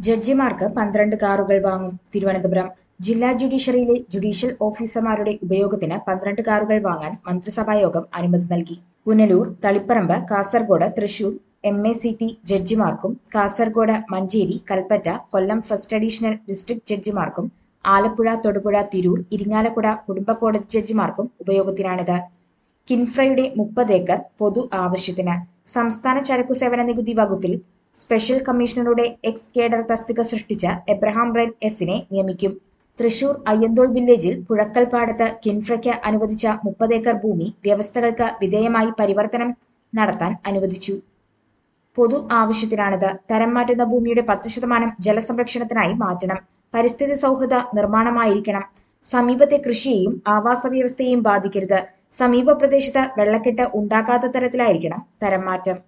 ജഡ്ജിമാർക്ക് പന്ത്രണ്ട് കാറുകൾ വാങ്ങും തിരുവനന്തപുരം ജില്ലാ ജുഡീഷ്യറിയിലെ ജുഡീഷ്യൽ ഓഫീസർമാരുടെ ഉപയോഗത്തിന് പന്ത്രണ്ട് കാറുകൾ വാങ്ങാൻ മന്ത്രിസഭായോഗം അനുമതി നൽകി Punalur Thaliparamba Kasaragod Thrissur M A C T ജഡ്ജിമാർക്കും Kasaragod Manjeri Kalpetta Kollam first additional district ജഡ്ജിമാർക്കും ആലപ്പുഴ തൊടുപുഴ തിരൂർ ഇരിങ്ങാലക്കുട കുടുംബക്കോടതി ജഡ്ജിമാർക്കും ഉപയോഗത്തിനാണിത് കിൻഫ്രയുടെ മുപ്പത് ഏക്കർ പൊതു ആവശ്യത്തിന് സംസ്ഥാന ചരക്കു സേവന നികുതി വകുപ്പിൽ സ്പെഷ്യൽ കമ്മീഷണറുടെ എക്സ് കേഡർ തസ്തിക സൃഷ്ടിച്ച എബ്രഹാം റെൻ എസിനെ നിയമിക്കും തൃശൂർ അയ്യന്തോൾ വില്ലേജിൽ പുഴക്കൽപ്പാടത്ത് കിൻഫ്രയ്ക്ക് അനുവദിച്ച മുപ്പത് ഏക്കർ ഭൂമി വ്യവസ്ഥകൾക്ക് വിധേയമായി പരിവർത്തനം നടത്താൻ അനുവദിച്ചു പൊതു ആവശ്യത്തിനാണിത് തരം മാറ്റുന്ന ഭൂമിയുടെ പത്ത് ശതമാനം ജലസംരക്ഷണത്തിനായി മാറ്റണം പരിസ്ഥിതി സൗഹൃദ നിർമ്മാണമായിരിക്കണം സമീപത്തെ കൃഷിയെയും ആവാസ വ്യവസ്ഥയെയും ബാധിക്കരുത് സമീപ പ്രദേശത്ത് വെള്ളക്കെട്ട് ഉണ്ടാകാത്ത തരത്തിലായിരിക്കണം തരം മാറ്റം